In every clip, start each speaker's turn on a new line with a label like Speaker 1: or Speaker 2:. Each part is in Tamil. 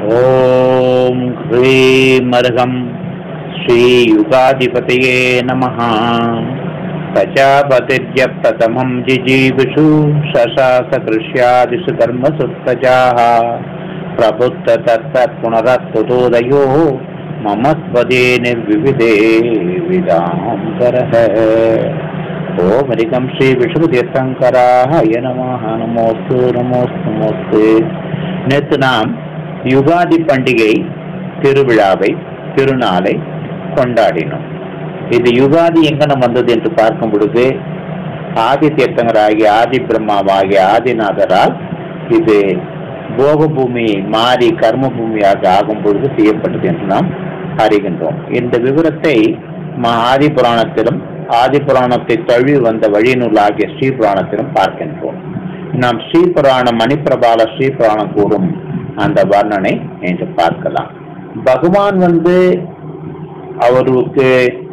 Speaker 1: ॐ ह्रीमर्हं श्रीयुगाधिपतये नमः प्रजापतिर्यप्रथमं जिजीविषु शशासकृष्यादिषु कर्मसु प्रबुद्धतत्तत्पुनरत्तुतोदयो मम स्वदे निर्विविधे विदाम्बरः ॐ हरिकं श्रीविष्णुतीर्थङ्कराय नमः नमोऽस्तु नमोऽस्तु नमोऽस्तु நேற்று நாம் யுகாதி பண்டிகை திருவிழாவை திருநாளை கொண்டாடினோம் இது யுகாதி எங்கனம் வந்தது என்று பார்க்கும் பொழுது ஆதி தீர்த்தங்கராகிய ஆதி பிரம்மாவாகிய ஆதிநாதரால் இது போகபூமி மாறி கர்ம பூமியாக ஆகும் பொழுது செய்யப்பட்டது என்று நாம் அறிகின்றோம் இந்த விவரத்தை மா ஆதி புராணத்திலும் ஆதி புராணத்தை தழுவி வந்த வழிநூலாகிய ஸ்ரீ புராணத்திலும் பார்க்கின்றோம் நாம் ஸ்ரீ புராணம் மணிப்பிரபால ஸ்ரீ புராணம் கூறும் அந்த வர்ணனை என்று பார்க்கலாம் பகவான் வந்து அவருக்கு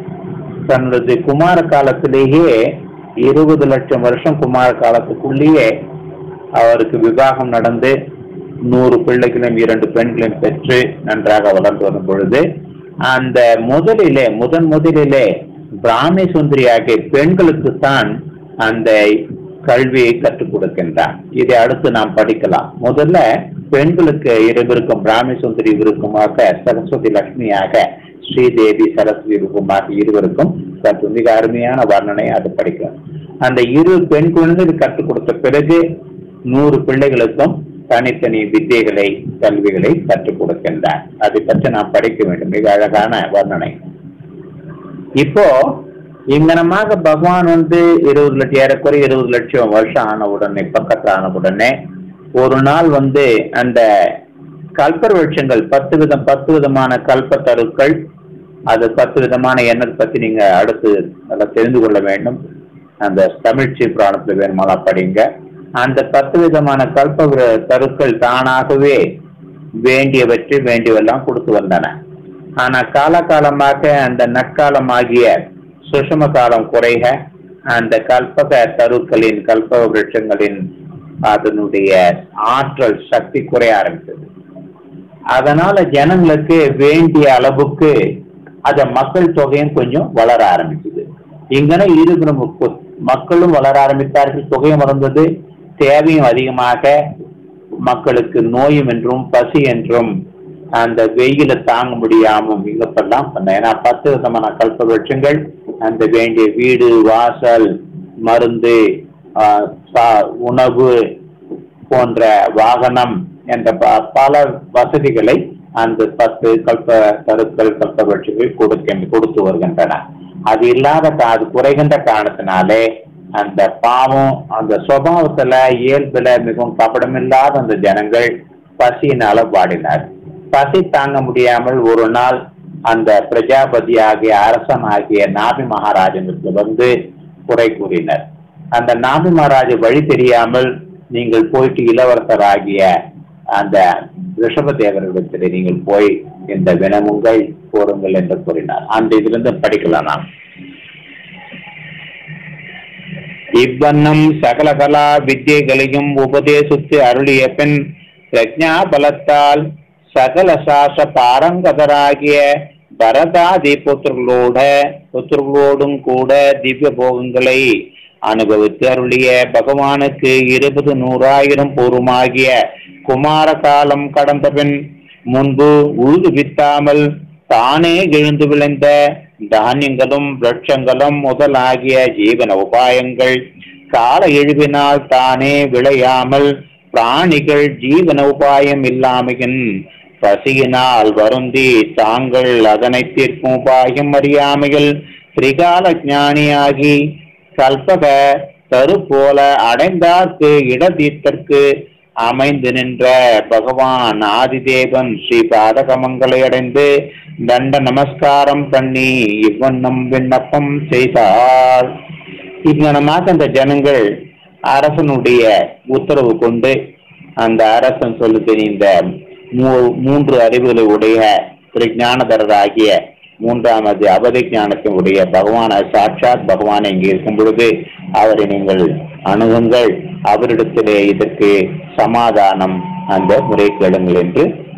Speaker 1: தனது குமார காலத்திலேயே இருபது லட்சம் வருஷம் குமார காலத்துக்குள்ளேயே அவருக்கு விவாகம் நடந்து நூறு பிள்ளைகளையும் இரண்டு பெண்களையும் பெற்று நன்றாக வளர்ந்து வரும் பொழுது அந்த முதலிலே முதன் முதலிலே பிராமி சுந்தரி ஆகிய பெண்களுக்குத்தான் அந்த கல்வியை கற்றுக் கொடுக்கின்றார் இதை அடுத்து நாம் படிக்கலாம் முதல்ல பெண்களுக்கு இருவருக்கும் பிராமி சுந்தரி விருப்பமாக சரஸ்வதி லட்சுமியாக ஸ்ரீதேவி சரஸ்வதி ரூபமாக இருவருக்கும் சற்று மிக அருமையான வர்ணனை அது படிக்கலாம் அந்த இரு பெண் குழந்தைகள் கற்றுக் கொடுத்த பிறகு நூறு பிள்ளைகளுக்கும் தனித்தனி வித்தைகளை கல்விகளை கற்றுக் கொடுக்கின்றார் அதை பற்றி நாம் படிக்க வேண்டும் மிக அழகான வர்ணனை இப்போ இங்கனமாக பகவான் வந்து இருபது லட்சம் ஏறக்குறைய இருபது லட்சம் வருஷம் ஆன உடனே பக்கத்தில் ஆன உடனே ஒரு நாள் வந்து அந்த கல்பர் விருட்சங்கள் பத்து விதம் பத்து விதமான கல்பத்தருக்கள் அது பத்து விதமான எண்ணத்தை பத்தி நீங்க அடுத்து அதெல்லாம் தெரிந்து கொள்ள வேண்டும் அந்த தமிழ் சீ புராணத்துல வேணுமாலா படிங்க அந்த பத்து விதமான கல்ப விர- தருக்கள் தானாகவே வேண்டியவற்றை வேண்டியவெல்லாம் கொடுத்து வந்தன ஆனா காலகாலமாக அந்த நற்காலமாகிய சுஷம காலம் குறைக அந்த கல்பக தருக்களின் கல்பக விருட்சங்களின் அதனுடைய ஆற்றல் சக்தி குறைய ஆரம்பித்தது அதனால ஜனங்களுக்கு வேண்டிய அளவுக்கு அத மக்கள் தொகையும் கொஞ்சம் வளர ஆரம்பிச்சது இங்கன இருக்கிற மு- மக்களும் வளர ஆரம்பித்தார்கள் தொகையும் வளர்ந்தது தேவையும் அதிகமாக மக்களுக்கு நோயும் என்றும் பசி என்றும் அந்த வெயில தாங்க முடியாமல் மிகப்பெல்லாம் பண்ண ஏன்னா பத்து விதமான கல்ப விருட்சங்கள் அந்த வேண்டிய வீடு வாசல் மருந்து ஆஹ், சா- உணவு போன்ற வாகனம் என்ற ப- பல வசதிகளை அந்த பத்து கல்ப கருக்கள் கல்ப விருட்சங்கள் கொடுக்க கொடுத்து வருகின்றன அது இல்லாத கா- அது குறைகின்ற காரணத்தினாலே அந்த பாவம் அந்த சுபாவத்துல இயல்புல மிகவும் கபடமில்லாத அந்த ஜனங்கள் பசியினால வாடினார் பசி தாங்க முடியாமல் ஒரு நாள் அந்த பிரஜாபதி ஆகிய அரசன் ஆகிய நாபி மகாராஜனுக்கு வந்து குறை கூறினர் அந்த நாபி மகாராஜ வழி தெரியாமல் நீங்கள் போயிட்டு இளவரசராகிய அந்த ரிஷபதேவரிடத்தில் நீங்கள் போய் இந்த வினமுங்கள் கூறுங்கள் என்று கூறினார் அந்த இதிலிருந்து படிக்கலாம் நாம் இவ்வண்ணம் சகல கலா வித்தியைகளையும் உபதேசித்து அருளிய பின் பிரஜா பலத்தால் சகல சாச பாரங்கதராகிய பரதாதி புத்திரர்களோட புத்திரர்களோடும் கூட திவ்ய போகங்களை அனுபவித்து அருளிய பகவானுக்கு இருபது நூறாயிரம் பூர்வமாகிய குமார காலம் கடந்த பின் முன்பு உழுது வித்தாமல் தானே எழுந்து விளைந்த தானியங்களும் விரட்சங்களும் முதலாகிய ஜீவன உபாயங்கள் கால எழுவினால் தானே விளையாமல் பிராணிகள் ஜீவன உபாயம் இல்லாமையின் பசியினால் வருந்தி தாங்கள் அதனை தீர்க்கும் உபாயம் அறியாமையில் திரிகால ஞானியாகி கல்பக தரு போல அடைந்தார்க்கு இடதீர்த்தற்கு அமைந்து நின்ற பகவான் ஆதிதேவன் ஸ்ரீ பாதகமங்களை அடைந்து தண்ட நமஸ்காரம் பண்ணி இவ்வண்ணம் விண்ணப்பம் செய்தார் இங்கனமாக அந்த ஜனங்கள் அரசனுடைய உத்தரவு கொண்டு அந்த அரசன் சொல்லுது இந்த மூ- மூன்று அறிவுகளை உடைய பிரஜானதராகிய மூன்றாமது அவதி ஞானத்தின் உடைய பகவான சாட்சாத் பகவான் இங்கே இருக்கும் பொழுது அவரை நீங்கள் அணுகுங்கள் அவரிடத்திலே இதற்கு சமாதானம் அந்த முறை கேளுங்கள் என்று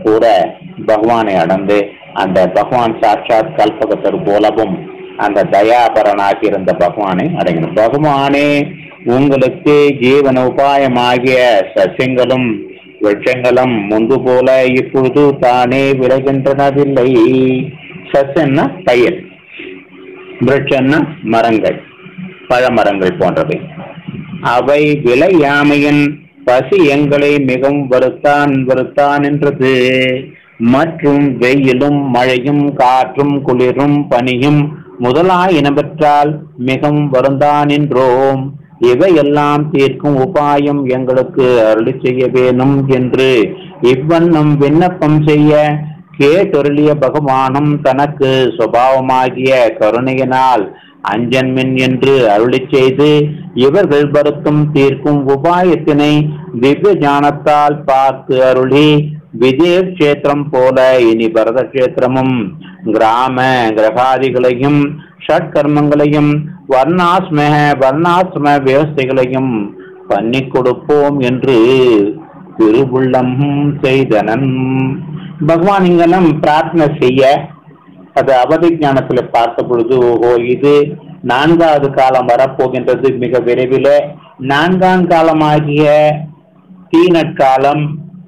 Speaker 1: கூட பகவானை அடைந்து அந்த பகவான் சாட்சாத் கல்பகத்தர் போலவும் அந்த தயாபரனாகி இருந்த பகவானை அடையணும் பகவானே உங்களுக்கு ஜீவன உபாயமாகிய சசியங்களும் விருட்சங்களும் முன்பு போல இப்பொழுது தானே விளைகின்றனதில்லை சசன்னா பயிர் விருட்சன்னா மரங்கள் பழமரங்கள் போன்றவை அவை விளையாமையின் பசி எங்களை மிகவும் வருத்தான் வருத்தான் என்றது மற்றும் வெயிலும் மழையும் காற்றும் குளிரும் பனியும் முதலாயினவற்றால் மிகவும் வருந்தான் என்றோம் இவையெல்லாம் தீர்க்கும் உபாயம் எங்களுக்கு அருளி செய்ய வேணும் என்று இவ்வண்ணம் விண்ணப்பம் செய்ய கேட்டொருளிய பகவானும் தனக்கு சுபாவமாகிய கருணையினால் அஞ்சன்மின் என்று அருளி செய்து இவர்கள் வருத்தும் தீர்க்கும் உபாயத்தினை திவ்ய ஞானத்தால் பார்த்து அருளி விஜய கஷேத்திரம் போல இனி பரத கஷேத்திரமும் கிராம கிரகாதிகளையும் ஷட்கர்மங்களையும் வர்ணாஸ்ம வர்ணாசிரம வியவஸ்தைகளையும் பண்ணி கொடுப்போம் என்று திருவுள்ளம் செய்தனன் பகவான் இங்கெல்லாம் பிரார்த்தனை செய்ய அது அவதி ஞானத்துல பார்த்த பொழுது ஓஹோ இது நான்காவது காலம் வரப்போகின்றது மிக விரைவில் நான்காம் காலமாகிய தீனற்காலம்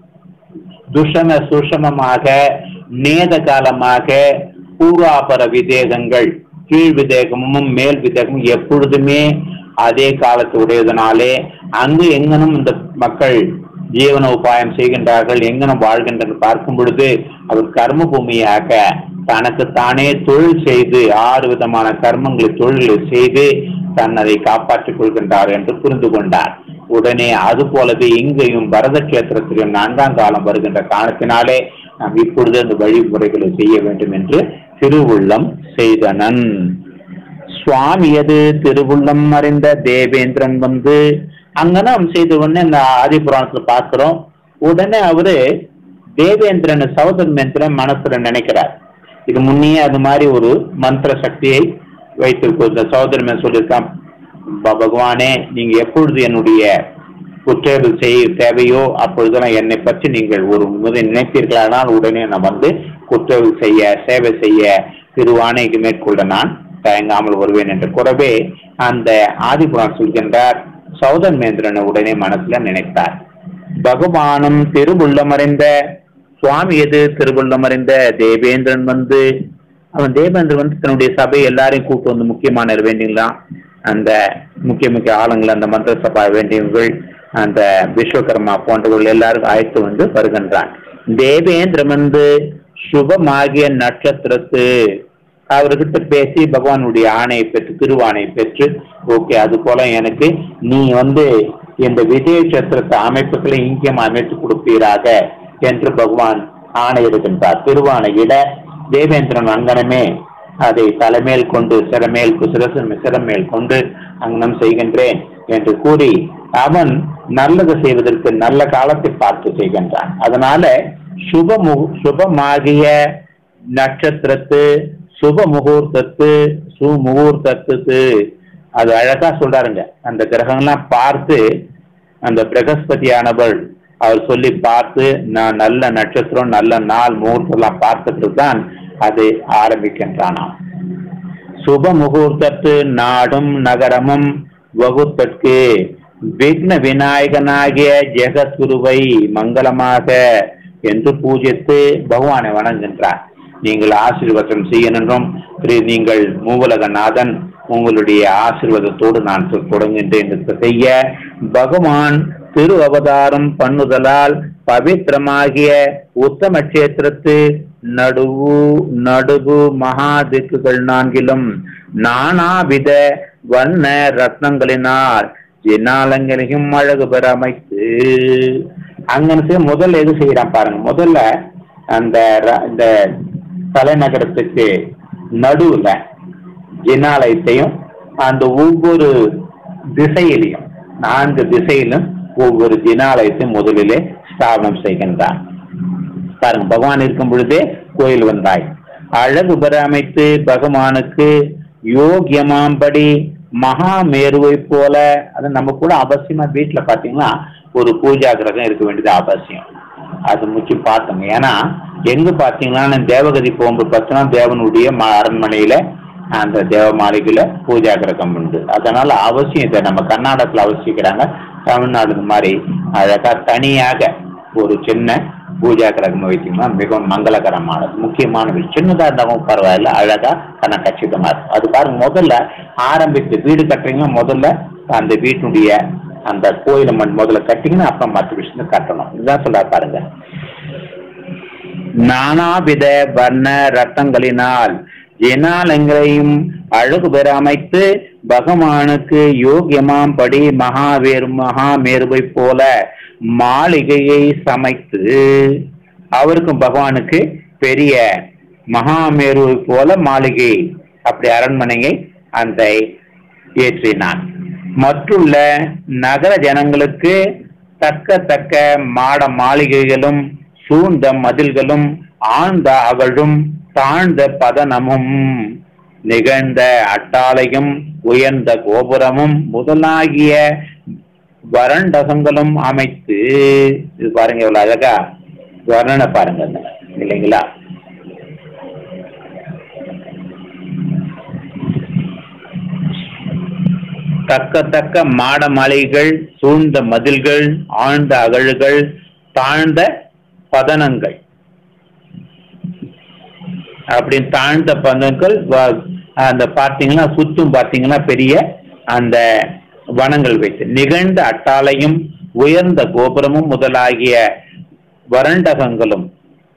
Speaker 1: துஷம சுஷமமாக நேத காலமாக பூர்வாபர விதேகங்கள் கீழ் விதேகமும் மேல் விதேகமும் எப்பொழுதுமே அதே காலத்து உடையதனாலே அங்கு எங்கனும் இந்த மக்கள் ஜீவன உபாயம் செய்கின்றார்கள் எங்கனும் வாழ்கின்றனர் பார்க்கும் பொழுது அவர் கர்ம பூமியாக தனக்கு தானே தொழில் செய்து ஆறு விதமான கர்மங்களை தொழில்களை செய்து தன்னை காப்பாற்றிக் கொள்கின்றார் என்று புரிந்து கொண்டார் உடனே அது போலவே இங்கேயும் பரத கஷேத்திரத்திலும் நான்காம் காலம் வருகின்ற காரணத்தினாலே நாம் இப்பொழுது அந்த வழிமுறைகளை செய்ய வேண்டும் என்று திருவுள்ளம் செய்தனன் சுவாமியது திருவுள்ளம் அறிந்த தேவேந்திரன் வந்து அங்கனம் செய்த உடனே இந்த ஆதி புராணத்துல பார்க்கிறோம் உடனே அவரு தேவேந்திரன் சௌதன்மேந்திரன் மனசுல நினைக்கிறார் இது முன்னே அது மாதிரி ஒரு மந்திர சக்தியை வைத்திருக்கும் இந்த சௌதன்மன் சொல்லியிருக்கான் "ப- பகவானே நீங்க எப்பொழுது என்னுடைய குற்றேவல் செய்ய தேவையோ அப்பொழுதெல்லாம் என்னை பற்றி நீங்கள் ஒரு முதல் நினைத்தீர்களானால் உடனே நான் வந்து குற்றேவல் செய்ய சேவை செய்ய திருவானைக்கு மேற்கொள்ள நான் தயங்காமல் வருவேன் என்று கூறவே அந்த ஆதிபுரான் சொல்கின்றார் சௌதன்மேந்திரனை உடனே மனசுல நினைத்தார் பகவானும் திருவுள்ளமறைந்த சுவாமி எது திருவுள்ளமறைந்த தேவேந்திரன் வந்து அவன் தேவேந்திரன் வந்து தன்னுடைய சபை எல்லாரையும் கூட்டு வந்து முக்கியமான வேண்டியங்களாம் அந்த முக்கிய முக்கிய ஆளுங்கள் அந்த மந்திர சபா வேண்டியவர்கள் அந்த விஸ்வகர்மா போன்றவர்கள் எல்லாரும் அழைத்து வந்து வருகின்றான் தேவேந்திரன் வந்து சுபமாகிய நட்சத்திரத்து அவர்கிட்ட பேசி பகவானுடைய ஆணையை பெற்று திருவாணையை பெற்று ஓகே அது போல எனக்கு நீ வந்து இந்த விஜய சத்திரத்தை அமைப்புகளை இங்கேயும் அமைத்து கொடுப்பீராக என்று பகவான் ஆணையிடுகின்றார் திருவாணையிட தேவேந்திரன் அங்கனமே அதை தலைமேல் கொண்டு சிறமேல் சிரசு சிறமேல் கொண்டு அங்கனம் செய்கின்றேன் என்று கூறி அவன் நல்லது செய்வதற்கு நல்ல காலத்தை பார்த்து செய்கின்றான் அதனால சுபமு சுபமாகிய நட்சத்திரத்து சுப முகூர்த்தத்து சுமுகூர்த்தத்து அது அழகா சொல்றாருங்க அந்த கிரகங்கள்லாம் பார்த்து அந்த பிரகஸ்பதியானவள் அவர் சொல்லி பார்த்து நான் நல்ல நட்சத்திரம் நல்ல நாள் முகூர்த்தம்லாம் பார்த்துட்டு தான் அது ஆரம்பிக்கின்றானாம் சுப முகூர்த்தத்து நாடும் நகரமும் வகுத்தற்கு விக்ன விநாயகனாகிய ஜெகத்குருவை மங்களமாக என்று பூஜித்து பகவானை வணங்குகின்றார் நீங்கள் ஆசீர்வாதம் செய்யணும் திரு நீங்கள் மூவலகநாதன் உங்களுடைய ஆசீர்வாதத்தோடு நான் தொ- தொடங்குகின்றேன் என்று செய்ய பகவான் திரு அவதாரம் பண்ணுதலால் பவித்திரமாகிய உத்தம கஷேத்திரத்து நடுவு நடுவு மகா திக்குகள் நான்கிலும் நானாவித வண்ண ரத்னங்களினால் ஜினாலங்களையும் அழகு பெற அமைத்து அங்க முதல்ல எது செய்யறான் பாருங்க முதல்ல அந்த ர- இந்த தலைநகரத்துக்கு நடுவுல ஜினாலயத்தையும் அந்த ஒவ்வொரு திசையிலையும் நான்கு திசையிலும் ஒவ்வொரு ஜினாலயத்தையும் முதலிலே ஸ்தாபனம் செய்கின்றான் பாருங்க பகவான் இருக்கும் பொழுதே கோயில் வந்தாய் அழகு பெற அமைத்து பகவானுக்கு யோகியமாம்படி மகா மேருவை போல அது நம்ம கூட அவசியமா வீட்டுல பாத்தீங்கன்னா ஒரு பூஜா கிரகம் இருக்க வேண்டியது அவசியம் அது முக்கியம் பார்த்தோங்க ஏன்னா எங்க பார்த்தீங்கன்னா தேவகதி போகும்போது பார்த்தீங்கன்னா தேவனுடைய ம- அரண்மனையில அந்த தேவ மாளிகையில பூஜா கிரகம் உண்டு அதனால அவசியம் இதை நம்ம கர்நாடகத்தில் அவசியக்கிறாங்க தமிழ்நாடு இந்த மாதிரி அழகா தனியாக ஒரு சின்ன பூஜா கிரகம் வைத்தீங்கன்னா மிகவும் மங்களகரமானது முக்கியமான விஷயம் சின்னதாக இருந்தாலும் பரவாயில்ல அழகா கண்ண கச்சிதமா இருக்கும் அது பாருங்க முதல்ல ஆரம்பித்து வீடு கட்டுறீங்கன்னா முதல்ல அந்த வீட்டுடைய அந்த கோயிலை மண் முதல்ல கட்டிங்கன்னா அப்புறம் மற்ற விஷயத்தை கட்டணும் இதுதான் சொல்ல பாருங்க நானாவித வர்ண ரத்தங்களினால் ஜினாலங்களையும் அழகு பெற அமைத்து பகவானுக்கு யோகியமாம் படி மகாவீர் மகாமேருவை போல மாளிகையை சமைத்து அவருக்கும் பகவானுக்கு பெரிய மகாமேருவை போல மாளிகை அப்படி அரண்மனையை அந்த ஏற்றினான் மற்றுள்ள நகர ஜனங்களுக்கு தக்க தக்க மாட மாளிகைகளும் சூழ்ந்த மதில்களும் ஆழ்ந்த அகழும் தாழ்ந்த பதனமும் நிகழ்ந்த அட்டாளையும் உயர்ந்த கோபுரமும் முதலாகிய வறண்டகங்களும் அமைத்து இது பாருங்க எவ்வளவு அழகா வர்ணனை பாருங்க அதுல, இல்லைங்களா தக்க தக்க மாட மாளிகைகள் சூழ்ந்த மதில்கள் ஆழ்ந்த அகழ்கள் தாழ்ந்த பதனங்கள் அப்படி தாழ்ந்த பதனங்கள் வ- அந்த பார்த்தீங்கன்னா சுத்தும் பார்த்தீங்கன்னா பெரிய அந்த வனங்கள் வைத்து நிகழ்ந்த அட்டாளையும் உயர்ந்த கோபுரமும் முதலாகிய வறண்டகங்களும்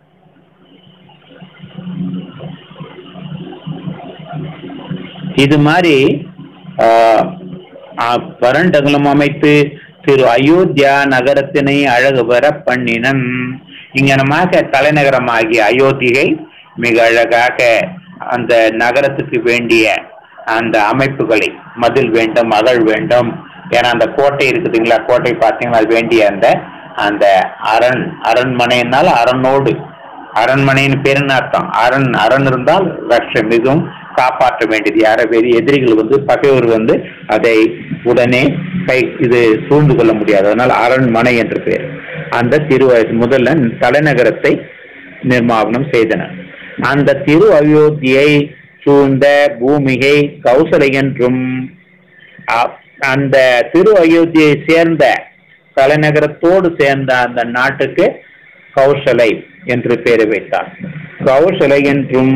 Speaker 1: இது மாதிரி ஆஹ், ஆஹ், வறண்டகளும் அமைத்து திரு அயோத்தியா நகரத்தினை அழகு பெற பண்ணினன் இங்கனமாக தலைநகரமாகிய அயோத்தியை மிக அழகாக அந்த நகரத்துக்கு வேண்டிய அந்த அமைப்புகளை மதில் வேண்டும் அகழ் வேண்டும் ஏன்னா அந்த கோட்டை இருக்குதுங்களா கோட்டை பார்த்தீங்கன்னா அது வேண்டிய அந்த அந்த அரண் அரண்மனையினால் அரண்னோடு அரண்மனையின் பேருன்னு அர்த்தம் அரண் அரண் இருந்தால் ரக்ஷ மிகவும் காப்பாற்ற வேண்டியது யாரை பெரிய எதிரிகள் வந்து பகைவர் வந்து அதை உடனே கை இது சூழ்ந்து கொள்ள முடியாது அதனால் அரண்மனை என்று பெயர் அந்த திரு முதல்ல தலைநகரத்தை நிர்மாணம் செய்தனர் அந்த திரு அயோத்தியை சூழ்ந்த பூமிகை கௌசலை என்றும் அ- அந்த திரு அயோத்தியை சேர்ந்த தலைநகரத்தோடு சேர்ந்த அந்த நாட்டுக்கு கௌசலை என்று பெயர் வைத்தார் கௌசலை என்றும்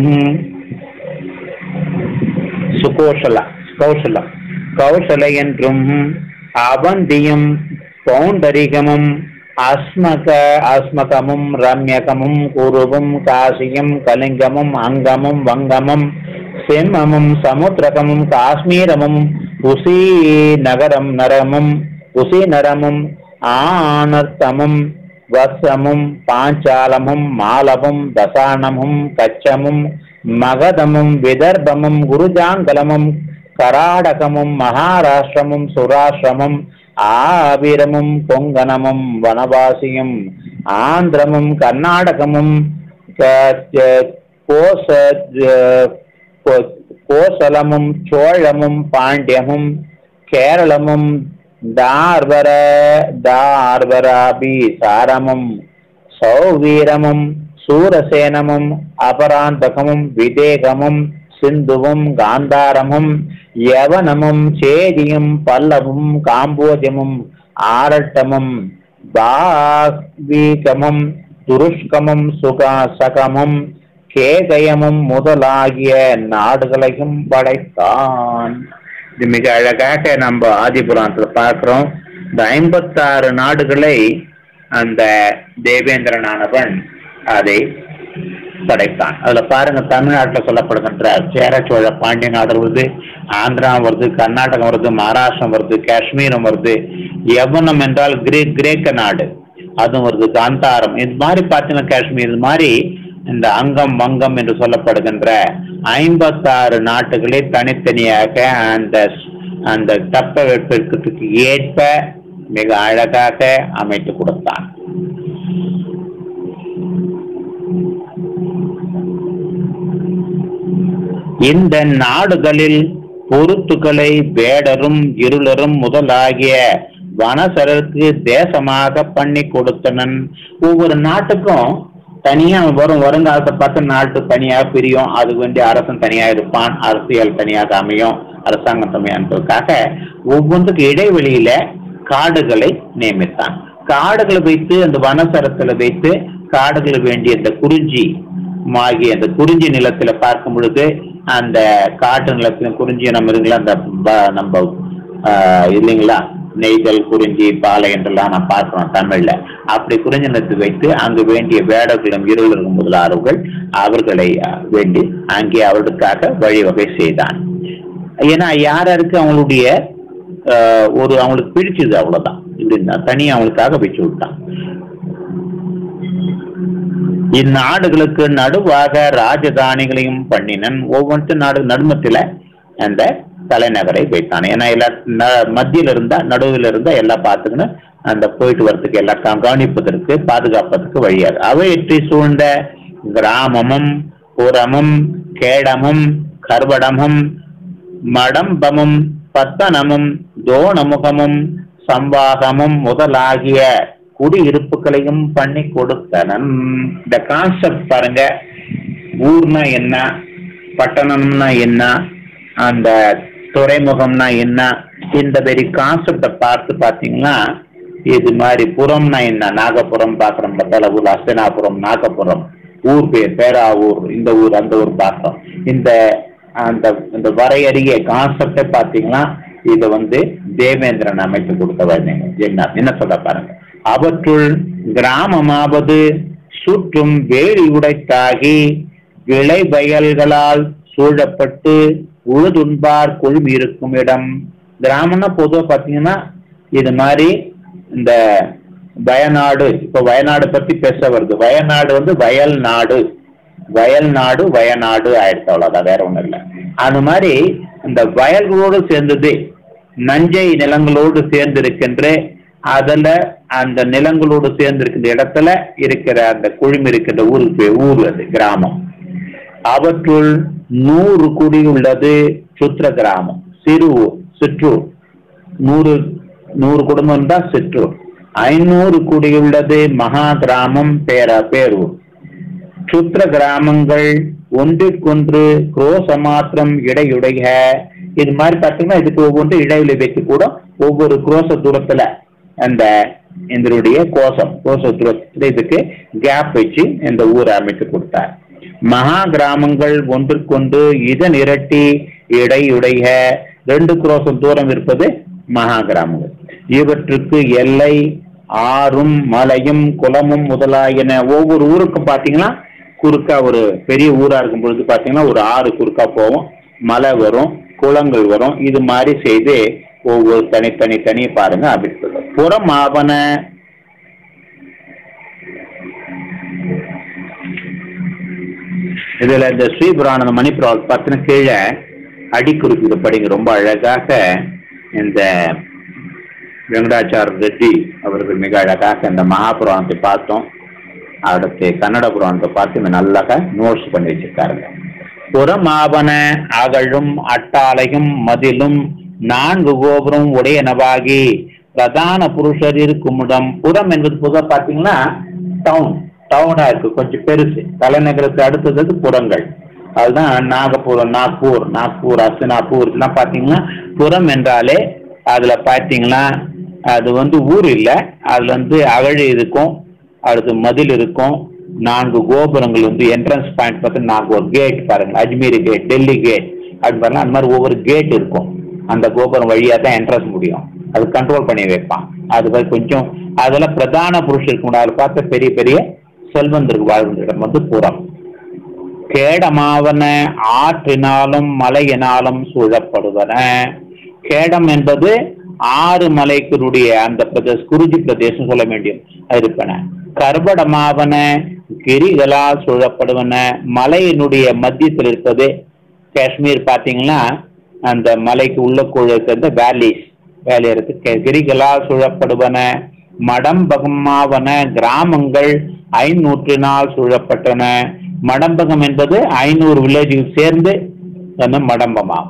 Speaker 1: சுகோஷலா கௌசலம் கௌசலை என்றும் அவந்தியும் பௌண்டரிகமும் அஸ்மக அஸ்மகமும் ரம்யகமும் குருவும் காசியும் கலிங்கமும் அங்கமும் வங்கமும் செம்மமும் சமுத்திரகமும் காஷ்மீரமும் உசி நகரம் நரமும் உசி நரமும் ஆனர்த்தமும் வசமும் பாஞ்சாலமும் மாலவும் தசானமும் கச்சமும் மகதமும் விதர்பமும் குருஜாங்கலமும் கராடகமும் மகாராஷ்டிரமும் சுராஷ்டிரமும் ஆவிரமும் கொங்கணமும் வனவாசியும் ஆந்திரமும் கர்நாடகமும் க- க- கோச கோ- கோசலமும் சோழமும் பாண்டியமும் கேரளமும் தார்வர தார்வராபி சாரமும் சௌவீரமும் சூரசேனமும் அபராந்தகமும் விதேகமும் சிந்துவும் காந்தாரமும் யவனமும் சேதியும் பல்லவும் காம்போஜமும் ஆரட்டமும் பாக்வீகமும் துருஷ்கமும் சுகாசகமும் கேகயமும் முதலாகிய நாடுகளையும் படைத்தான் இது மிக அழகாக நம்ம ஆதிபுராணத்தில் பார்க்கிறோம் இந்த ஐம்பத்தாறு நாடுகளை அந்த தேவேந்திரனானவன் அதை படைத்தான் அதுல பாருங்க தமிழ்நாட்டில் சொல்லப்படுகின்ற சேர சோழ பாண்டிய நாடு வருது ஆந்திரா வருது கர்நாடகம் வருது மகாராஷ்டிரம் வருது காஷ்மீரம் வருது யவனம் என்றால் கிரே கிரேக்க நாடு அதுவும் வருது காந்தாரம் இது மாதிரி பார்த்தீங்கன்னா காஷ்மீர் இது மாதிரி இந்த அங்கம் வங்கம் என்று சொல்லப்படுகின்ற ஐம்பத்தாறு நாட்டுகளை தனித்தனியாக அந்த அந்த தப்ப வெப்பத்திற்கு ஏற்ப மிக அழகாக அமைத்து கொடுத்தான் இந்த நாடுகளில் பொருத்துக்களை வேடரும் இருளரும் முதலாகிய வனசரருக்கு தேசமாக பண்ணி கொடுத்தனன் ஒவ்வொரு நாட்டுக்கும் தனியா வரும் வருங்காலத்தை பார்த்து நாட்டு தனியாக பிரியும் அது வேண்டிய அரசன் தனியா இருப்பான் அரசியல் தனியாக அமையும் அரசாங்கம் தனியான்றதுக்காக ஒவ்வொன்றுக்கு இடைவெளியில காடுகளை நியமித்தான் காடுகளை வைத்து அந்த வனசரத்துல வைத்து காடுகளை வேண்டிய இந்த குறிஞ்சி மாகி அந்த குறிஞ்சி நிலத்துல பார்க்கும் பொழுது அந்த காட்டு நிலத்திலும் குறிஞ்சி நம்ம இருக்குல்ல அந்த ப- நம்ம ஆஹ், இல்லைங்களா நெய்தல் குறிஞ்சி பாலை என்றெல்லாம் நான் பார்க்கிறோம் தமிழ்ல அப்படி குறிஞ்சி நிலத்தை வைத்து அங்கு வேண்டிய வேடர்களும் இருளரும் முதலாளர்கள் அவர்களை ஆஹ், வேண்டி அங்கே அவர்களுக்காக வழிவகை செய்தான் ஏன்னா யார் யாருக்கு அவங்களுடைய ஆஹ், ஒரு அவங்களுக்கு பிடிச்சது அவ்வளவுதான் இப்படின்னா தனி அவங்களுக்காக வச்சு விட்டான் இந்நாடுகளுக்கு நடுவாக ராஜதானிகளையும் பண்ணினன் ஒவ்வொன்று நாடு நடுமத்தில அந்த தலைநகரை வைத்தான் ஏன்னா எல்லா ந- மத்தியில இருந்தா நடுவில் இருந்தா எல்லாம் பார்த்துக்கின்னு அந்த போயிட்டு வர்றதுக்கு எல்லாம் கா- கவனிப்பதற்கு பாதுகாப்பதற்கு வழியாக அவையற்றி சூழ்ந்த கிராமமும் புறமும் கேடமும் கர்வடமும் மடம்பமும் பத்தனமும் தோணமுகமும் சம்பாகமும் முதலாகிய குடியிருப்புகளையும் பண்ணி கொடுத்தனன் இந்த கான்செப்ட் பாருங்க ஊர்னா என்ன பட்டணம்னா என்ன அந்த துறைமுகம்னா என்ன இந்த வெரி கான்செப்டை பார்த்து பார்த்தீங்கன்னா இது மாதிரி புறம்னா என்ன நாகப்புறம் பார்க்குறோம் பத்தளவூர் அஸ்தனாபுரம் நாகப்புரம் ஊர் பேர் பேராவூர் இந்த ஊர் அந்த ஊர் பார்த்தோம் இந்த அந்த இந்த வரையறிய கான்செப்டை பார்த்தீங்கன்னா இதை வந்து தேவேந்திரன் அமைத்து கொடுத்தவர் என்ன என்ன சொல்ல பாருங்க அவற்றுள் கிராமமாவது சுற்றும் வேலி உடைத்தாகி விளை வயல்களால் சூழப்பட்டு உழுதுண்பார் கொழும்பி இருக்கும் இடம் கிராமம்னா பொதுவாக பார்த்தீங்கன்னா இது மாதிரி இந்த வயநாடு இப்போ வயநாடு பத்தி பேச வருது வயநாடு வந்து வயல் நாடு வயல் நாடு வயநாடு ஆயிடுச்சு அவ்வளோதான் வேற ஒன்றும் இல்லை அது மாதிரி இந்த வயல்களோடு சேர்ந்தது நஞ்சை நிலங்களோடு சேர்ந்து இருக்கின்ற அதுல அந்த நிலங்களோடு சேர்ந்து இருக்கின்ற இடத்துல இருக்கிற அந்த குழுமி இருக்கின்ற ஊருக்கு பேர் ஊர் அது கிராமம் அவற்றுள் நூறு குடி உள்ளது சுற்ற கிராமம் சிறு ஊர் சிற்றூர் நூறு நூறு குடும்பம் இருந்தா சிற்றூர் ஐநூறு குடியுள்ளது மகா கிராமம் பேர பேரூர் சுற்ற கிராமங்கள் ஒன்றுக்கொன்று குரோச மாத்திரம் இடையுடைய இது மாதிரி பார்த்தீங்கன்னா இதுக்கு ஒவ்வொன்று இடைவெளி வைத்து கூட ஒவ்வொரு குரோச தூரத்துல அந்த இதனுடைய கோஷம் கோஷ தூரத்துல இதுக்கு கேப் வச்சு இந்த ஊரை அமைத்து கொடுத்தார் மகா கிராமங்கள் ஒன்றுக்கொண்டு இதன் இரட்டி இடையுடைய ரெண்டு குரோசம் தூரம் இருப்பது மகா கிராமங்கள் இவற்றுக்கு எல்லை ஆறும் மலையும் குளமும் முதலாகின ஒவ்வொரு ஊருக்கும் பார்த்தீங்கன்னா குறுக்கா ஒரு பெரிய ஊரா இருக்கும் பொழுது பார்த்தீங்கன்னா ஒரு ஆறு குறுக்கா போகும் மலை வரும் குளங்கள் வரும் இது மாதிரி செய்து ஒவ்வொரு தனித்தனி தனி பாருங்க அப்படி சொல்லுங்க. புறம் ஆவன இதுல இந்த ஸ்ரீபுராணம் மணிப்புரம் பத்தின கீழே அடிக்குறிப்பு படிங்க ரொம்ப அழகாக இந்த வெங்கடாச்சார ரெட்டி அவர்கள் மிக அழகாக இந்த மகாபுராணத்தை பார்த்தோம் அடுத்து கன்னட புராணத்தை பார்த்து இவன் நல்லாக நோட்ஸ் பண்ணி வச்சிருக்காருங்க புறமாவன அகழும் அட்டாளையும் மதிலும் நான்கு கோபுரம் உடையனவாகி பிரதான புருஷர் இருக்கும் இடம் புறம் என்பது பொதுவாக பார்த்தீங்கன்னா டவுன் டவுனா இருக்கு கொஞ்சம் பெருசு தலைநகரத்துக்கு அடுத்தது புறங்கள் அதுதான் நாகபுரம் நாக்பூர் நாக்பூர் அஸ்தினாப்பூர் இதெல்லாம் பார்த்தீங்கன்னா புறம் என்றாலே அதுல பார்த்தீங்கன்னா அது வந்து ஊர் இல்லை அதுல வந்து அகழி இருக்கும் அடுத்து மதில் இருக்கும் நான்கு கோபுரங்கள் வந்து என்ட்ரன்ஸ் பாயிண்ட் பார்த்து நான்கு ஒரு கேட் பாருங்க அஜ்மீர் கேட் டெல்லி கேட் அப்படின்னு பாருங்க அந்த மாதிரி ஒவ்வொரு கேட் இருக்கும் அந்த கோபுரம் வழியா தான் என்ட்ரன்ஸ் முடியும் அது கண்ட்ரோல் பண்ணி வைப்பான் அது மாதிரி கொஞ்சம் அதெல்லாம் பிரதான புருஷருக்கு முன்னாடி பார்த்த பெரிய பெரிய செல்வந்தருக்கு வாழ்கின்ற இடம் வந்து புறம் கேடமாவன ஆற்றினாலும் மலையினாலும் சூழப்படுவன கேடம் என்பது ஆறு மலைகளுடைய அந்த பிரதேச குறிஞ்சி பிரதேசம் சொல்ல வேண்டியும் இருப்பன கர்படமாவன கிரிகளால் சூழப்படுவன மலையினுடைய மத்தியத்தில் இருப்பது காஷ்மீர் பார்த்தீங்கன்னா அந்த மலைக்கு உள்ள இருக்கிற வேலிஸ் வேலி இருக்கு கி- கிரிகளால் சூழப்படுவன மடம்பகமாவன கிராமங்கள் ஐநூற்றினால் சூழப்பட்டன மடம்பகம் என்பது ஐநூறு வில்லேஜுகள் சேர்ந்து அந்த மடம்பமாகும்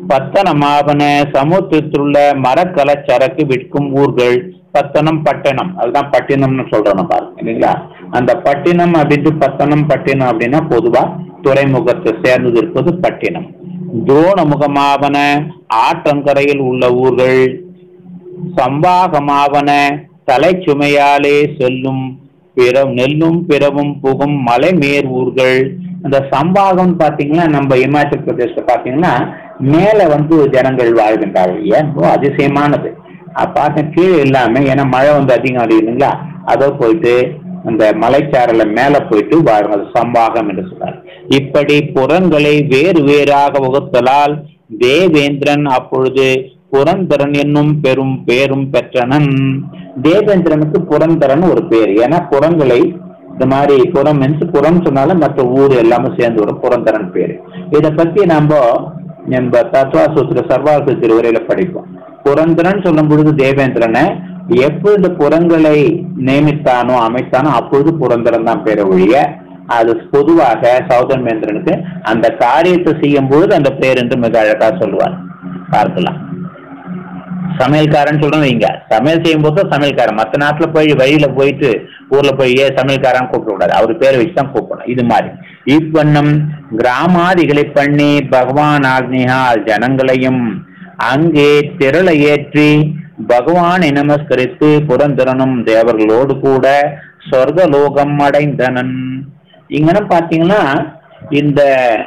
Speaker 1: பத்தனமாவன சமுத்திரத்திலுள்ள மரக்கல சரக்கு விற்கும் ஊர்கள் பத்தனம் பட்டணம் அதுதான் பட்டினம்னு சொல்றோம் பாருங்க இல்லைங்களா அந்த பட்டினம் அப்படின்ட்டு பத்தனம் பட்டினம் அப்படின்னா பொதுவா துறைமுகத்தை சேர்ந்தது இருப்பது பட்டினம் துரோணமுகமாவன ஆற்றங்கரையில் உள்ள ஊர்கள் சம்பாகமாவன தலைச்சுமையாலே செல்லும் பிற நெல்லும் பிறவும் புகும் மலைமேர் ஊர்கள் அந்த சம்பாகம் பார்த்தீங்கன்னா நம்ம இமாச்சல் பிரதேசத்தை பார்த்தீங்கன்னா மேலே வந்து ஜனங்கள் வாழ்கின்றார்கள் ஏன் ரொம்ப அதிசயமானது அது பார்த்த கீழே இல்லாம ஏன்னா மழை வந்து அதிகம் அடிக்குதுங்களா அதோ போயிட்டு அந்த மலைச்சாரல மேலே போயிட்டு வாழும் அது சம்பாகம் என்று சொல்றார் இப்படி புறங்களை வேறு வேறாக வகுத்தலால் தேவேந்திரன் அப்பொழுது புரந்தரன் என்னும் பெரும் பேரும் பெற்றனன் தேவேந்திரனுக்கு புரந்தரன் ஒரு பேர் ஏன்னா புறங்களை இந்த மாதிரி புறம் என்று புறம் சொன்னாலும் மற்ற ஊர் எல்லாமே சேர்ந்து வரும் புரந்தரன் பேர் இதை பத்தி நம்ம நம்ம தத்வாசூத்திர சர்வாசு திருவரையில படிப்போம் புரந்தரன் சொல்லும் பொழுது தேவேந்திரனை எப்பொழுது புறங்களை நியமித்தானோ அமைத்தானோ அப்பொழுது புரந்தரன் தான் பேர ஒழிய அது பொதுவாக சௌதன் மேந்திரனுக்கு அந்த காரியத்தை செய்யும் பொழுது அந்த பேர் என்று மிக அழகா சொல்லுவார் பார்க்கலாம் சமையல்காரன் சொல்றோம் வைங்க சமையல் செய்யும் போது தான் சமையல்காரன் மற்ற நாட்டில் போய் வழியில போயிட்டு ஊர்ல போய் ஏ சமையல்காரன் கூப்பிடக்கூடாது அவர் பேரை வச்சு தான் கூப்பிடணும் இது மாதிரி இவ்வண்ணம் கிராமாதிகளை பண்ணி பகவான் ஆக்னியால் ஜனங்களையும் அங்கே திரள ஏற்றி பகவானை நமஸ்கரித்து புரந்தரனும் தேவர்களோடு கூட சொர்க்கலோகம் அடைந்தனன் இங்கன்னு பாத்தீங்கன்னா இந்த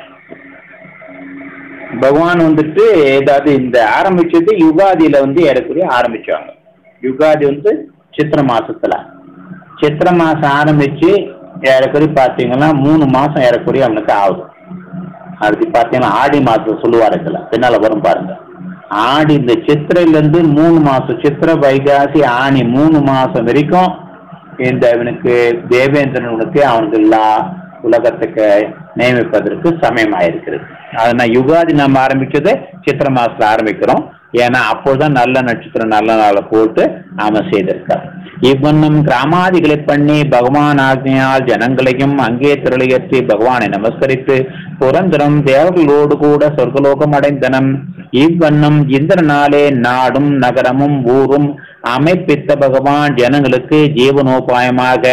Speaker 1: பகவான் வந்துட்டு ஏதாவது இந்த ஆரம்பிச்சது யுகாதியில வந்து ஏறக்குறைய ஆரம்பிச்சாங்க யுகாதி வந்து சித்திர மாசத்துல சித்திர மாசம் ஆரம்பிச்சு ஏறக்குறைய பார்த்தீங்கன்னா மூணு மாசம் ஏறக்குறைய அவனுக்கு ஆகுது அடுத்து பார்த்தீங்கன்னா ஆடி மாசம் சொல்லுவாருக்கல பின்னால வரும் பாருங்க ஆடி இந்த சித்திரையில இருந்து மூணு மாசம் சித்திர வைகாசி ஆணி மூணு மாசம் வரைக்கும் இந்த இவனுக்கு தேவேந்திரனுக்கு அவனுக்கு எல்லா உலகத்துக்கு நியமிப்பதற்கு சமயமாயிருக்கிறது அதனால் யுகாதி நம்ம ஆரம்பிச்சது சித்திர மாசத்துல ஆரம்பிக்கிறோம் ஏன்னா அப்போதான் நல்ல நட்சத்திரம் நல்ல நாளை போட்டு நாம செய்திருக்கார் இவ்வண்ணம் கிராமாதிகளை பண்ணி பகவான் ஆக்ஞையால் ஜனங்களையும் அங்கே திரளையற்றி பகவானை நமஸ்கரித்து புரந்தரம் தேவர்களோடு கூட சொர்க்கலோகம் அடைந்தனம் இவ்வண்ணம் இந்திரனாலே நாடும் நகரமும் ஊரும் அமைப்பித்த பகவான் ஜனங்களுக்கு ஜீவனோபாயமாக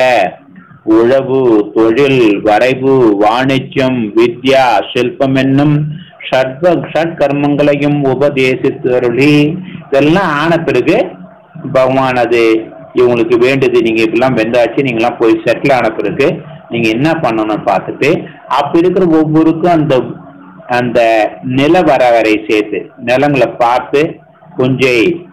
Speaker 1: உழவு தொழில் வரைவு வாணிஜ்யம் வித்யா சில்பம் என்னும் ஷட்வ ஷட்கர்மங்களையும் உபதேசித்து அருளி இதெல்லாம் ஆன பிறகு பகவான் அது இவங்களுக்கு வேண்டியது நீங்க இப்பெல்லாம் வெந்தாச்சு நீங்களாம் போய் செட்டில் ஆன பிறகு நீங்க என்ன பண்ணணும்னு பார்த்துட்டு அப்ப இருக்கிற ஒவ்வொருக்கும் அந்த அந்த நில வரவரை சேர்த்து நிலங்களை பார்த்து கொஞ்சை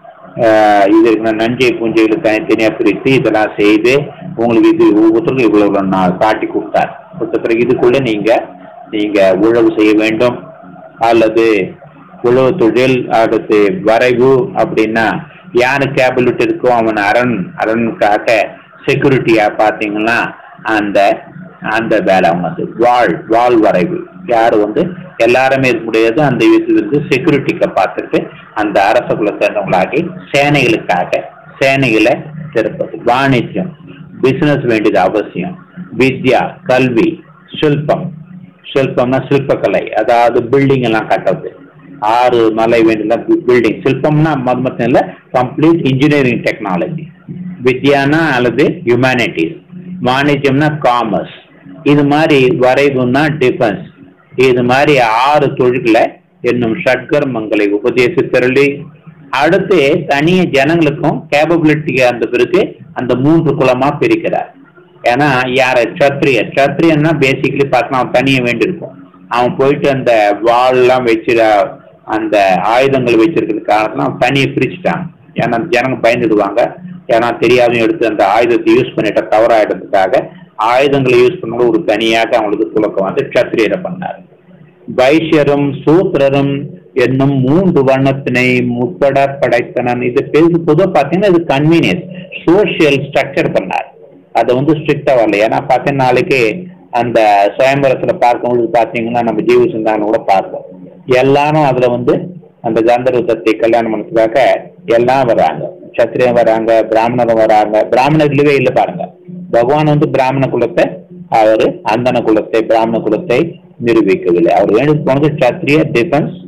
Speaker 1: ஆஹ் இது இருக்கிற நஞ்சை பூஞ்சைகளை தனித்தனியாக பிரித்து இதெல்லாம் செய்து உங்களுக்கு இது ஒவ்வொருத்தருக்கும் இவ்வளவு நான் காட்டி கொடுத்தார் கொடுத்த பிறகு இதுக்குள்ள நீங்க நீங்க உழவு செய்ய வேண்டும் அல்லது உழவு தொழில் அடுத்து வரைவு அப்படின்னா யாருக்கு கேபிலிட்டி இருக்கோ அவன் அரண் அரணுக்காக செக்யூரிட்டியா பார்த்தீங்கன்னா அந்த அந்த வேலை அவங்க வந்து வாழ் வாழ் வரைவு யார் வந்து எல்லாருமே இருக்க முடியாது அந்த இது வந்து செக்யூரிட்டிக்கு பார்த்துட்டு அந்த அரச குல சேர்ந்தவங்களாகி சேனைகளுக்காக சேனைகளை திருப்பது வாணிஜ்யம் பிசினஸ் வேண்டியது அவசியம் வித்யா கல்வி சில்பம் சில்பம்னா சில்பக்கலை அதாவது பில்டிங் எல்லாம் கட்டுறது ஆறு மலை வேண்டியதா பில்டிங் சில்பம்னா மொத்தம் இல்லை கம்ப்ளீட் இன்ஜினியரிங் டெக்னாலஜி வித்யானா அல்லது ஹியூமனிட்டிஸ் வாணிஜ்யம்னா காமர்ஸ் இது மாதிரி வரைவுன்னா டிஃபென்ஸ் இது மாதிரி ஆறு தொழில்களை என்னும் ஷட்கர்மங்களை உபதேசித்தருளி அடுத்து தனிய ஜனங்களுக்கும் கேபபிலிட்டி அந்த பிறகு அந்த மூன்று குலமா பிரிக்கிறார் ஏன்னா யார சத்ரிய சத்ரியன்னா பேசிக்கலி பார்த்தா அவன் தனிய வேண்டியிருக்கும் அவன் போயிட்டு அந்த வாள்லாம் வச்சிட அந்த ஆயுதங்கள் வச்சிருக்கிற காரணத்துல அவன் தனியை பிரிச்சுட்டான் ஏன்னா ஜனங்க பயந்துடுவாங்க ஏன்னா தெரியாதும் எடுத்து அந்த ஆயுதத்தை யூஸ் பண்ணிட்ட தவறாயிடத்துக்காக ஆயுதங்களை யூஸ் பண்ண ஒரு தனியாக அவங்களுக்கு துலக்கம் வந்து சத்திரியரை பண்ணார் வைஷ்யரும் சூத்திரரும் என்னும் மூன்று வண்ணத்தினை முற்பட படைத்தனன் இது பெருசு பொதுவாக பார்த்தீங்கன்னா இது கன்வீனியன்ஸ் சோஷியல் ஸ்ட்ரக்சர் பண்ணார் அதை வந்து ஸ்ட்ரிக்டாக வரல ஏன்னா பார்த்தீங்கன்னா நாளைக்கு அந்த சுயம்பரத்தில் பார்க்கும்பொழுது பார்த்தீங்கன்னா நம்ம ஜீவ சிந்தானம் கூட பார்ப்போம் எல்லாரும் அதில் வந்து அந்த கந்தர்வத்தை கல்யாணம் பண்ணதுக்காக எல்லாம் வராங்க சத்திரியன் வராங்க பிராமணரும் வராங்க பிராமணர்களே இல்லை பாருங்க பகவான் வந்து பிராமண குலத்தை அவர் அந்தன குலத்தை பிராமண குலத்தை நிரூபிக்கவில்லை அவர் வேண்டியது போனது சத்திரிய டிஃபென்ஸ்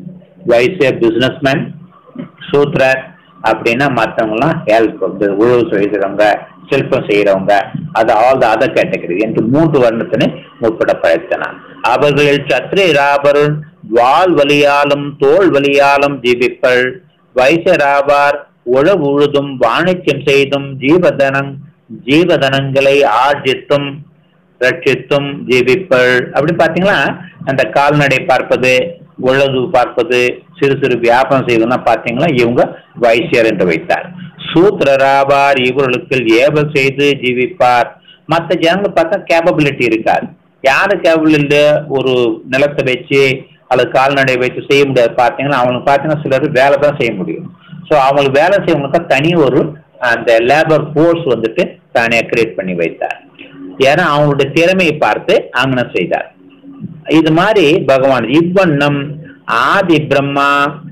Speaker 1: வைசிய பிசினஸ்மேன் சூத்ரர் அப்படின்னா மற்றவங்கலாம் ஹெல்ப் உழவு செய்கிறவங்க சிற்பம் செய்கிறவங்க அது ஆல் த அதர் கேட்டகரி என்று மூன்று வர்ணத்தினை முற்படப்படுத்தினார் அவர்களில் சத்திரியராபர் வால் வலியாலும் தோல் வலியாலும் ஜீவிப்பள் வைசராவார் உழவு உழுதும் வாணிஜ்யம் செய்தும் ஜீவதனங் ஜீவதனங்களை ஆர்ஜித்தும் ரட்சித்தும் ஜீவிப்பள் அப்படி பார்த்தீங்களா அந்த கால்நடை பார்ப்பது உழவு பார்ப்பது சிறு சிறு வியாபாரம் செய்வதெல்லாம் பார்த்தீங்களா இவங்க வைசியர் என்று வைத்தார் சூத்திரராவார் இவர்களுக்கு ஏவல் செய்து ஜீவிப்பார் மற்ற ஜனங்க பார்த்தா கேப்பபிலிட்டி இருக்காது யாரு கேப்பபிலிட்டி ஒரு நிலத்தை வச்சு அல்லது கால்நடை வைத்து செய்ய முடியாது பார்த்தீங்கன்னா அவங்களுக்கு பார்த்தீங்கன்னா சிலர் வேலை தான் செய்ய முடியும் ஸோ அவங்களுக்கு வேலை செய்யவங்களுக்கு தனி ஒரு அந்த லேபர் ஃபோர்ஸ் வந்துட்டு தனியாக கிரியேட் பண்ணி வைத்தார் ஏன்னா அவங்களுடைய திறமையை பார்த்து அங்கனம் செய்தார் இது மாதிரி பகவான் இவ்வண்ணம் ஆதி பிரம்மா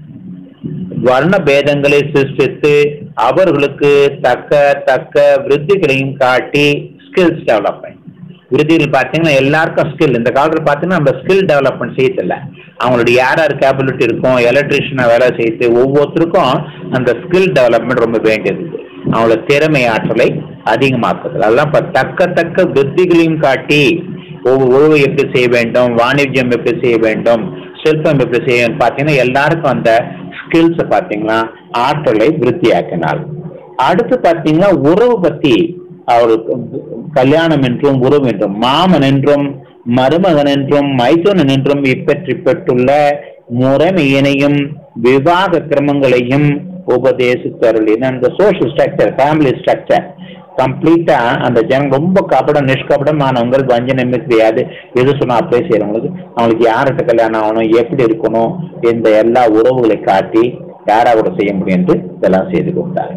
Speaker 1: வர்ண பேதங்களை சிருஷ்டித்து அவர்களுக்கு தக்க தக்க விருத்திகளையும் காட்டி ஸ்கில்ஸ் டெவலப்மெண்ட் விருத்திகள் பார்த்தீங்கன்னா எல்லாருக்கும் ஸ்கில் இந்த காலத்தில் பார்த்தீங்கன்னா நம்ம ஸ்கில் டெவலப்மெண்ட் செய்யறதில்ல அவங்களுடைய யார் யார் கேப்பபிலிட்டி இருக்கும் எலக்ட்ரிஷியனை வேலை செய்து ஒவ்வொருத்தருக்கும் அந்த ஸ்கில் டெவலப்மெண்ட் ரொம்ப வேண்டியது அவங்களோட திறமை ஆற்றலை அதிகமாக்குது அதெல்லாம் இப்போ தக்க தக்க விருத்திகளையும் காட்டி ஒவ்வொரு உழவு எப்படி செய்ய வேண்டும் வாணிஜ்யம் எப்படி செய்ய வேண்டும் சிற்பம் எப்படி செய்ய வேண்டும் பார்த்தீங்கன்னா எல்லாருக்கும் அந்த ஸ்கில்ஸை பார்த்தீங்கன்னா ஆற்றலை விருத்தியாக்கினார் அடுத்து பார்த்தீங்கன்னா உறவு பற்றி அவர் கல்யாணம் என்றும் உறவு என்றும் மாமன் என்றும் மருமகன் என்றும் மைத்துனன் என்றும் இப்பற்றி பெற்றுள்ள முறைமையினையும் விவாக கிரமங்களையும் உபதேசித்தருளின அந்த சோஷியல் ஸ்ட்ரக்சர் ஃபேமிலி ஸ்ட்ரக்சர் கம்ப்ளீட்டா அந்த ஜனம் ரொம்ப கபடம் நிஷ்கபடமானவங்க வஞ்சனம் கிடையாது எது சொன்னா அப்படியே செய்யறவங்களுக்கு அவங்களுக்கு யார்கிட்ட கல்யாணம் ஆகணும் எப்படி இருக்கணும் இந்த எல்லா உறவுகளை காட்டி யாரா கூட செய்ய முடியும் என்று இதெல்லாம் செய்து கொண்டார்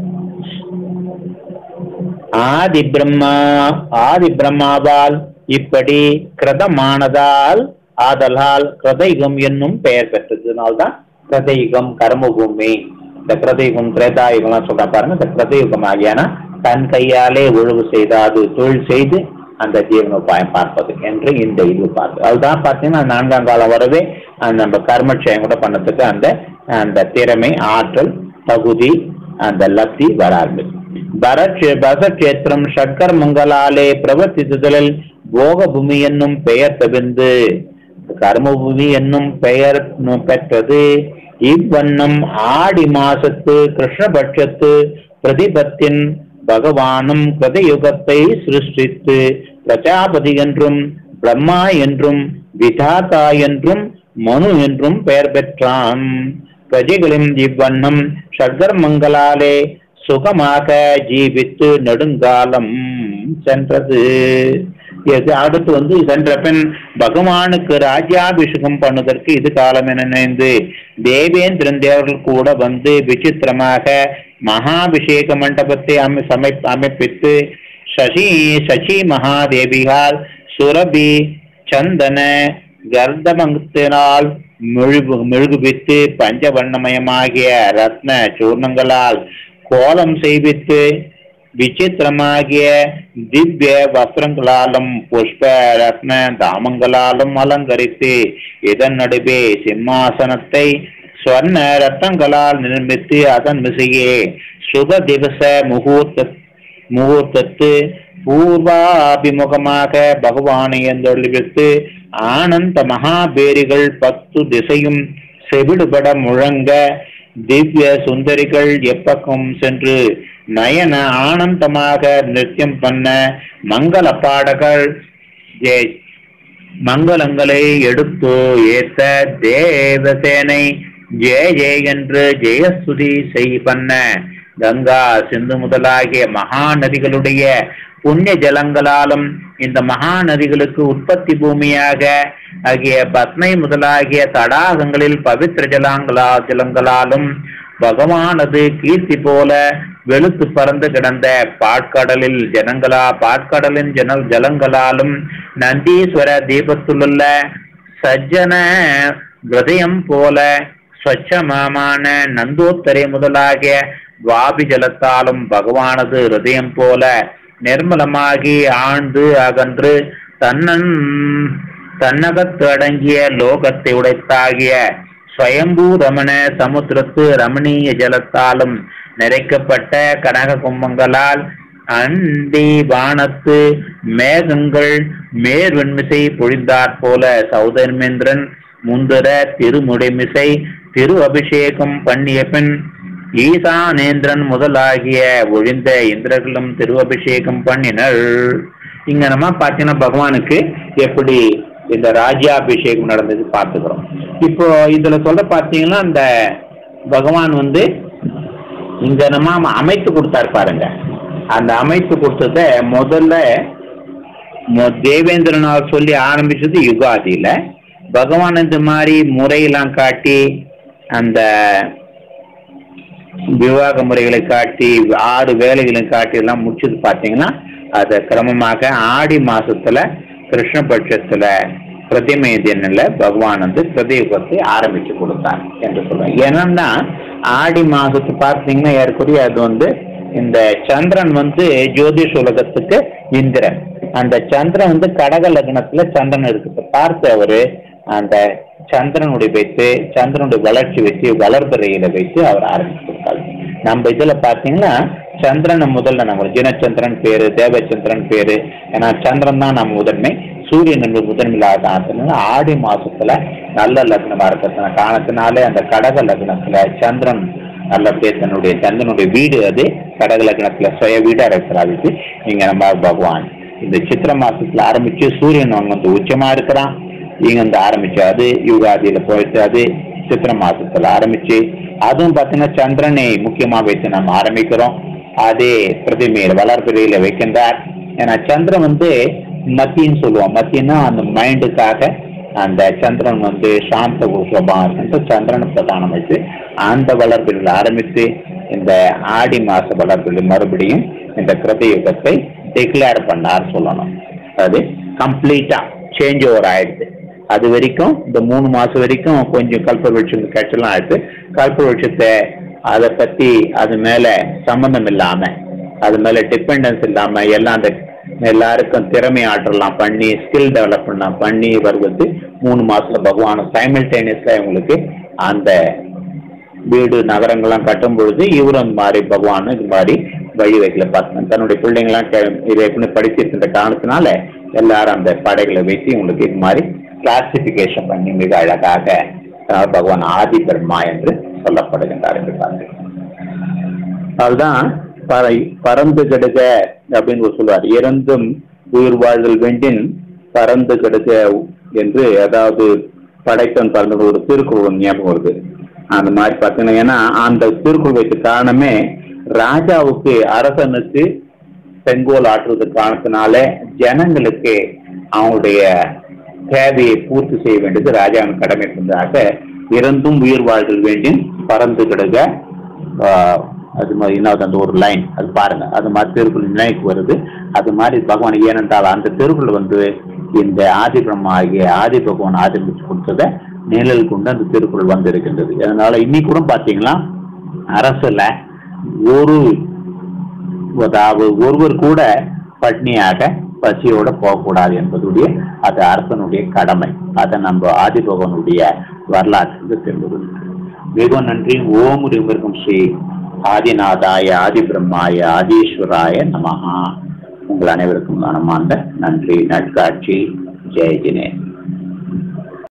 Speaker 1: ஆதி பிரம்மா ஆதி பிரம்மாவால் இப்படி கிரதமானதால் ஆதலால் கிரதயுகம் என்னும் பெயர் பெற்றதுனால்தான் கிரதயுகம் கர்மபூமி இந்த கிரதயுகம் திரேதாயுகம்லாம் சொல்றா பாருங்க இந்த கிரதயுகம் ஆகியானா தன் கையாலே ஒழுவு செய்து அது தொழில் செய்து அந்த ஜீவனோபாயம் பார்ப்பது என்று இந்த இது பார்ப்பது அதுதான் பார்த்தீங்கன்னா நான்காம் காலம் வரவே அந்த நம்ம கர்மட்சயம் கூட பண்ணதுக்கு அந்த அந்த திறமை ஆற்றல் தகுதி அந்த லப்தி வராது பரட்ச பசக்ஷேத்திரம் ஷட்கர் மங்களாலே பிரவர்த்தித்துதலில் போகபூமி என்னும் பெயர் தவிர்ந்து கர்மபூமி என்னும் பெயர் பெற்றது இவ்வண்ணம் ஆடி மாசத்து கிருஷ்ணபட்சத்து பிரதிபத்தின் பகவானும் கிருதயுகத்தை சிருஷ்டித்து பிரஜாபதி என்றும் பிரம்மா என்றும் விதாதா என்றும் மனு என்றும் பெயர் பெற்றான் பிரஜைகளின் இவ்வண்ணம் ஷட்கர்மங்களாலே சுகமாக ஜீவித்து நெடுங்காலம் சென்றது இது அடுத்து வந்து சென்ற பின் பகவானுக்கு ராஜ்யாபிஷேகம் பண்ணுவதற்கு இது காலம் என நினைந்து தேவேந்திரன் தேவர்கள் கூட வந்து விசித்திரமாக மகாபிஷேக மண்டபத்தை அமை சமை அமைப்பித்து சசி சசி மகாதேவிகால் சுரபி சந்தன கர்தமங்கத்தினால் மெழுகு மெழுகுபித்து பஞ்சவண்ணமயமாகிய ரத்ன சூர்ணங்களால் கோலம் செய்வித்து விசித்திரமாகிய திவ்ய வஸ்திரங்களாலும் புஷ்ப ரத்ன தாமங்களாலும் அலங்கரித்து இதன் நடுவே சிம்மாசனத்தை ஸ்வர்ண ரத்தங்களால் நிர்மித்து அதன் மிசையே சுப திவச முகூர்த்த முகூர்த்தத்து பூர்வாபிமுகமாக பகவானை எந்தொழிவித்து ஆனந்த மகாபேரிகள் பத்து திசையும் செவிடுபட முழங்க திவ்ய சுந்தரிகள் எப்பக்கம் சென்று நயன ஆனந்தமாக நிருத்தியம் பண்ண மங்கள பாடகர் ஜெய் மங்களங்களை எடுத்து ஏத்த தேவசேனை ஜெய ஜெய என்று ஜெயஸ்துதி செய் பண்ண கங்கா சிந்து முதலாகிய மகா நதிகளுடைய புண்ணிய ஜலங்களாலும் இந்த மகா நதிகளுக்கு உற்பத்தி பூமியாக ஆகிய பத்மை முதலாகிய தடாகங்களில் பவித்திர ஜலாங்களா ஜலங்களாலும் பகவானது கீர்த்தி போல வெளுத்து பறந்து கிடந்த பாட்கடலில் ஜனங்களா பாட்கடலின் ஜன ஜலங்களாலும் நந்தீஸ்வர தீபத்திலுள்ள சஜ்ஜன ஹிருதயம் போல ஸ்வச்சமமான நந்தோத்தரை முதலாகிய வாபி ஜலத்தாலும் பகவானது ஹிருதயம் போல நிர்மலமாகி ஆழ்ந்து அகன்று தன்னன் தன்னகத்து அடங்கிய லோகத்தை உடைத்தாகிய ஸ்வயம்பூ ரமண சமுத்திரத்து ரமணீய ஜலத்தாலும் நிறைக்கப்பட்ட கனக கும்பங்களால் அண்டி வானத்து மேகங்கள் மேர்வெண்மிசை பொழிந்தாற் போல சௌதர்மேந்திரன் முந்திர திருமுடிமிசை திரு அபிஷேகம் பண்ணிய பின் ஈசானேந்திரன் முதலாகிய ஒழிந்த இந்திரர்களும் திரு அபிஷேகம் பண்ணினர் இங்க நம்ம பார்த்தீங்கன்னா பகவானுக்கு எப்படி இந்த ராஜ்யாபிஷேகம் நடந்தது பார்த்துக்கிறோம் இப்போ இதுல சொல்ல பார்த்தீங்கன்னா இந்த பகவான் வந்து இங்க நம்ம அமைத்து கொடுத்தாரு பாருங்க அந்த அமைத்து கொடுத்தத முதல்ல மொ- தேவேந்திரனார் சொல்லி ஆரம்பிச்சது யுகாதியில பகவான் இந்த மாதிரி முறையெல்லாம் காட்டி அந்த விவாக முறைகளை காட்டி ஆறு வேலைகளையும் காட்டி எல்லாம் முடிச்சது பார்த்தீங்கன்னா அதை கிரமமாக ஆடி மாசத்துல கிருஷ்ணபட்சத்துல பிரதிமை தினில் பகவான் வந்து பிரதீபத்தை ஆரம்பிச்சு கொடுத்தார் என்று சொல்றாங்க ஏன்னா ஆடி மாசத்து பார்த்தீங்கன்னா ஏற்கனவே அது வந்து இந்த சந்திரன் வந்து ஜோதிஷ உலகத்துக்கு இந்திரன் அந்த சந்திரன் வந்து கடக லக்னத்துல சந்திரன் இருக்குது பார்த்து அவரு அந்த சந்திரனுடைய வைத்து சந்திரனுடைய வளர்ச்சி வச்சு வளர்பிறையில வைத்து அவர் ஆரம்பிச்சு கொடுத்தாரு நம்ம இதுல பாத்தீங்கன்னா சந்திரனை முதல்ல நம்ம ஜினச்சந்திரன் பேரு தேவச்சந்திரன் பேரு ஏன்னா சந்திரன் தான் நம்ம முதன்மை சூரியன் என்று முதன்மையில்லாத ஆசனம் ஆடி மாசத்துல நல்ல லக்னமா இருக்கிறதுன காரணத்தினாலே அந்த கடக லக்னத்துல சந்திரன் நல்லபடியா தன்னுடைய சந்திரனுடைய வீடு அது கடக லக்னத்துல சுய வீடா இருக்கிறாருக்கு இங்க நம்ம பகவான் இந்த சித்திர மாசத்துல ஆரம்பிச்சு சூரியன் அவங்க வந்து உச்சமா இருக்கிறான் இங்க வந்து ஆரம்பிச்சு அது யுகாதியில போயிட்டு அது சித்திர மாசத்துல ஆரம்பிச்சு அதுவும் பார்த்தீங்கன்னா சந்திரனை முக்கியமா வைத்து நம்ம ஆரம்பிக்கிறோம் அதே பிரதிமையில வளர்பிறையில வைக்கின்றார் ஏன்னா சந்திரன் வந்து மத்தின்னு சொல்லுவோம் மத்தியன்னா அந்த மைண்டுக்காக அந்த சந்திரன் வந்து சாந்த சுபம் இருக்குன்ட்டு சந்திரனை பிரதானம் வச்சு அந்த வளர்பிறையில் ஆரம்பித்து இந்த ஆடி மாச வளர்பிறை மறுபடியும் இந்த கிருத யுகத்தை டிக்ளேர் பண்ணார் சொல்லணும் அது கம்ப்ளீட்டா சேஞ்ச் ஓவர் ஆயிடுது அது வரைக்கும் இந்த மூணு மாசம் வரைக்கும் கொஞ்சம் கல்பவருஷம் கேட்டெல்லாம் ஆயிடுது கல்பவருஷத்தை அதை பத்தி அது மேல சம்பந்தம் இல்லாம அது மேல டிபெண்டன்ஸ் இல்லாம எல்லாம் அந்த எல்லாருக்கும் திறமை ஆற்றலாம் பண்ணி ஸ்கில் டெவலப்மெண்ட் பண்ணி வருவது மூணு மாசத்துல பகவான் சைமல்டேனியஸ்ல இவங்களுக்கு அந்த வீடு நகரங்கள்லாம் கட்டும் பொழுது இவரும் இந்த மாதிரி பகவான் இது மாதிரி வழி வைக்கல பார்த்து தன்னுடைய பிள்ளைங்களாம் கே- இதை எப்படி படிச்சிருக்கின்ற காரணத்தினால எல்லாரும் அந்த படைகளை வைத்து இவங்களுக்கு இது மாதிரி கிளாசிபிகேஷன் பண்ணி மிக அழகாக அதனால பகவான் ஆதி பிரம்மா என்று சொல்லப்படுகின்றார் என்று பார்க்கிறோம் அதுதான் பறை பறந்து கெடுக அப்படின்னு ஒரு சொல்லுவார் இறந்தும் உயிர் வாழ்தல் வேண்டின் பறந்து கெடுக என்று அதாவது படைத்தன் பறந்த ஒரு திருக்குறள் ஞாபகம் வருது அந்த மாதிரி பார்த்தீங்கன்னா ஏன்னா அந்த திருக்குறள் வைத்த காரணமே ராஜாவுக்கு அரசனுக்கு செங்கோல் ஆற்றுவதற்கு காரணத்தினால ஜனங்களுக்கு அவங்களுடைய தேவையை பூர்த்தி செய்ய வேண்டியது ராஜாவின் கடமை கொண்டதாக இறந்தும் உயிர் வாழ்தல் வேண்டின் பறந்து கிடக ஆஹ், அது மாதிரி இன்னொரு அந்த ஒரு லைன் அது பாருங்க அது மாதிரி திருக்குறள் நினைவுக்கு வருது அது மாதிரி பகவான் ஏனென்றால் அந்த திருக்குறள் வந்து இந்த ஆதி பிரம்மா ஆகிய ஆதி பகவான் ஆரம்பிச்சு கொடுத்ததை நிழல் கொண்டு அந்த திருக்குறள் வந்திருக்கின்றது அதனால இன்னைக்கு கூட பார்த்தீங்கன்னா அரசுல ஒரு அதாவது ஒருவர் கூட பட்னியாக பசியோட போகக்கூடாது என்பதுடைய அது அரசனுடைய கடமை அதை நம்ம ஆதிபகவனுடைய வரலாற்றுக்கு தெரிந்து மிகவும் நன்றி ஓம் இருக்கும் ஸ்ரீ ஆதிநாதாய ஆதி பிரம்மாய ஆதீஸ்வராய நமஹா உங்கள் அனைவருக்கும் மனமார்ந்த நன்றி நட்காட்சி ஜெய ஜினேஷ்